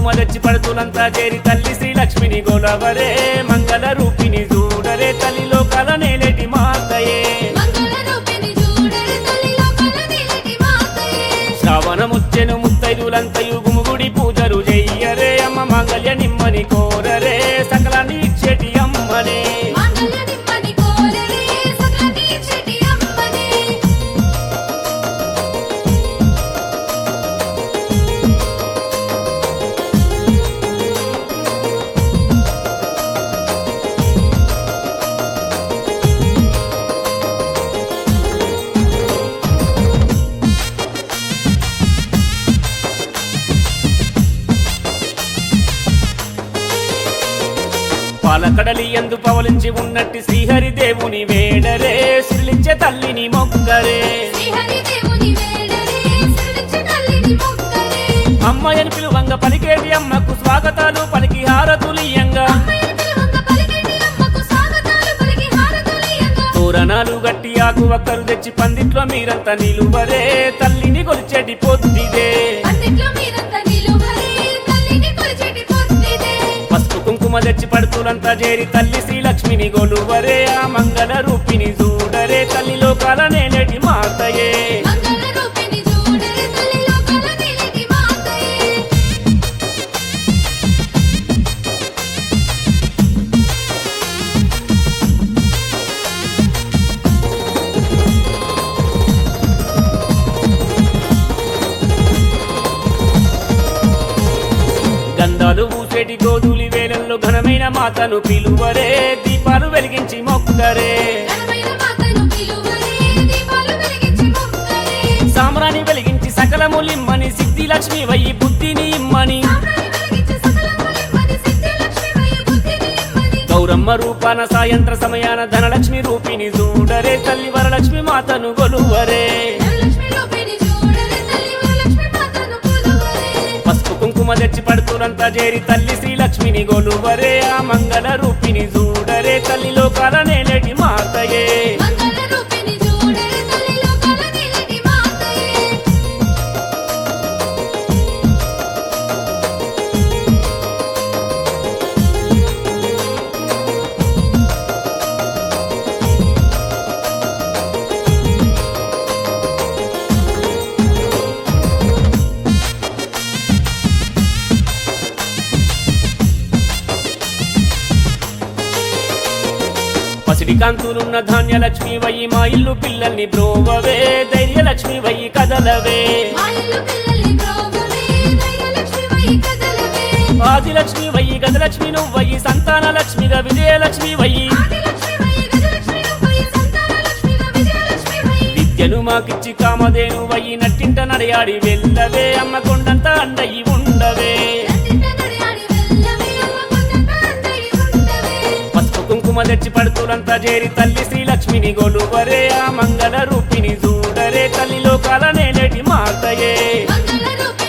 కుంకుమ తెచ్చి పడుతులంతా చేరి తల్లి శ్రీ లక్ష్మిని గోలవరే మంగళ రూపిణి చూడరే తల్లి లోకాల నేలేటి మాతయే మంగళ రూపిణి చూడరే తల్లి లోకాల నేలటి మాతయే శ్రావణ ముచ్చెను ముత్తైదులంతయు గుముగుడి పూజలు చెయ్యరే అమ్మ మంగళ్య నిమ్మని కోరరే సకలాన్ని ఇచ్చేటి అమ్మనే మంగళ నిమ్మని కోరరే సకల తీర్చేటి అమ్మనే పాలకడలి ఎందు పవలించి ఉన్నట్టి శ్రీహరి దేవుని వేడరే సిరిలించే తల్లిని మొక్కరే శ్రీహరి దేవుని వేడరే సిరిలిచ్చే తల్లిని మొక్కరే అమ్మాయని పిలువంగ పలికేటి అమ్మకు స్వాగతాలు పలికి హారతులియంగా అమ్మయ్య పిలువంగ పలికేటి అమ్మకు స్వాగతాలు పలికి హారతులియంగా తోరణాలు గట్టి ఆకు ఒక్కరు తెచ్చి పందిట్లో మీరంతా నిలువరే తల్లిని కొలిచేటి పొద్దిదే పందిట్లో మీరంతా నిలువరే తల్లిని కొలిచేటి పొద్దిదే పసుపు కుంకుమ తెచ్చి పడుతులంతా చేరి తల్లి శ్రీలక్ష్మిని గొలువరే ఆ మంగళ రూపిణి చూడరే తల్లి లోకాల నేలేటి మాతయే మంగళ రూపిణి చూడరే తల్లి లోకాల నేలటి మాతయే గంధాలు ఊసేటి గోధులి వేలల్లో ఘనమైన మాతను పిలువరే దీపాలు వెలిగించి మొక్కరే ఘనమైన మాతను పిలువరే దీపాలు వెలిగించి మొక్కరే సామ్రాణి వెలిగించి సకలములిమ్మని సిద్ధి లక్ష్మి వయ్యి బుద్ధిని ఇమ్మని సామ్రాణి వెలిగించి సకలములిమ్మని సిద్ధిలక్ష్మివయ్య బుద్ధిని ఇమ్మని గౌరమ్మ రూపాన సాయంత్ర సమయాన ధనలక్ష్మి రూపిణి చూడరే తల్లి వరలక్ష్మి మాతను గొలువరే ధనలక్ష్మి రూపిణి చూడరే తల్లి వరలక్ష్మి మాతను కొలువరే పసుపు కుంకుమ తెచ్చి పడుతులంతా చేరి తల్లి శ్రీలక్ష్మిని గొలువరే ఆ మంగళ రూపిణి చూడరే తల్లి లోకాల నేలేటి మాతయే మంగళ రూపిణి చూడరే తల్లి లోకాల నేలటి మాతయే పసిడి కాంతులున్న ధాన్యలక్ష్మి వయ్యి మా ఇల్లు పిల్లల్ని బ్రోవవే ధైర్యలక్ష్మి వయ్యి కదలవే మా ఇల్లు పిల్లల్ని బ్రోవవే ధైర్యలక్ష్మివయ్య కదలవే ఆదిలక్ష్మి వయ్యి గజలక్ష్మి నువ్వయ్యి సంతాన లక్ష్మిగా విజయలక్ష్మి వయ్యి ఆదిలక్ష్మివయ్య గజలక్ష్మి నువ్వయ్య సంతానలక్ష్మిగా విజయలక్ష్మివయ్య విద్యను మాకిచ్చి కామధేను వయ్యి నట్టింట నడయాడి వెళ్ళవే అమ్మ కొండంత అండయి ఉండవే రత్తింట నడియాడి వెళ్ళవే అమ్మ కొండంత అందడి ఉండవే పసుపు కుంకుమ తెచ్చి పడుతులంతా చేరి తల్లి శ్రీలక్ష్మిని గొలువరే ఆ మంగళ రూపిణి చూడరే తల్లి లోకాల నేలేటి మాతయే మంగళ రూపిణి